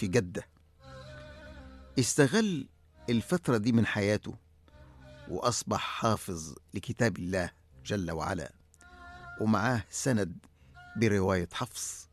في جدة استغل الفترة دي من حياته وأصبح حافظ لكتاب الله جل وعلا ومعاه سند برواية حفص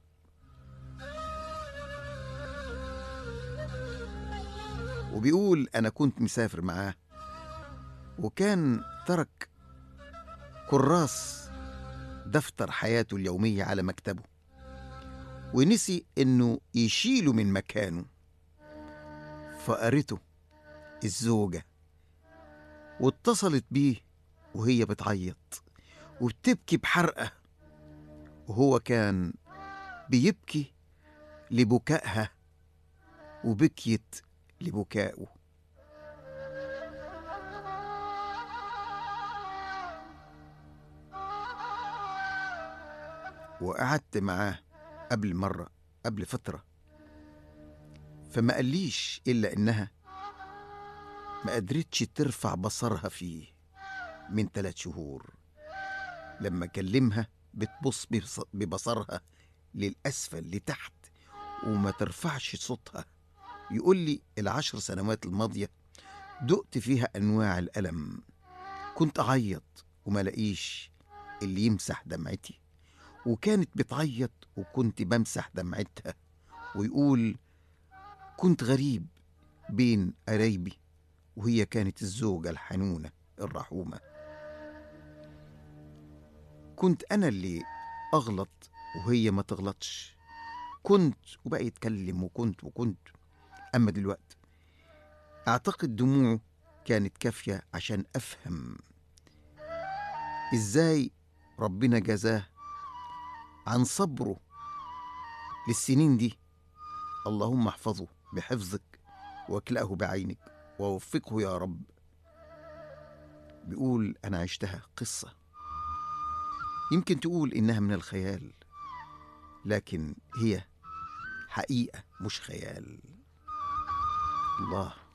وبيقول أنا كنت مسافر معاه وكان ترك كراس دفتر حياته اليومية على مكتبه ونسي إنه يشيله من مكانه فقرته الزوجة واتصلت بيه وهي بتعيط وبتبكي بحرقة وهو كان بيبكي لبكائها وبكيت لبكائه وقعدت معاه قبل مرة قبل فترة فما قاليش إلا إنها ما قدرتش ترفع بصرها فيه من ثلاث شهور لما كلمها بتبص ببص- ببصرها للأسفل لتحت وما ترفعش صوتها يقول لي العشر سنوات الماضية دقت فيها أنواع الألم كنت أعيط وما لاقيش اللي يمسح دمعتي وكانت بتعيط وكنت بمسح دمعتها ويقول كنت غريب بين قرايبي وهي كانت الزوجة الحنونة الرحومة كنت أنا اللي أغلط وهي ما تغلطش كنت وبقى يتكلم وكنت وكنت أما دلوقتي أعتقد دموعه كانت كافية عشان أفهم إزاي ربنا جزاه عن صبره للسنين دي اللهم احفظه بحفظك واكلأه بعينك ووفقه يا رب بيقول أنا عشتها قصة يمكن تقول إنها من الخيال لكن هي حقيقة مش خيال الله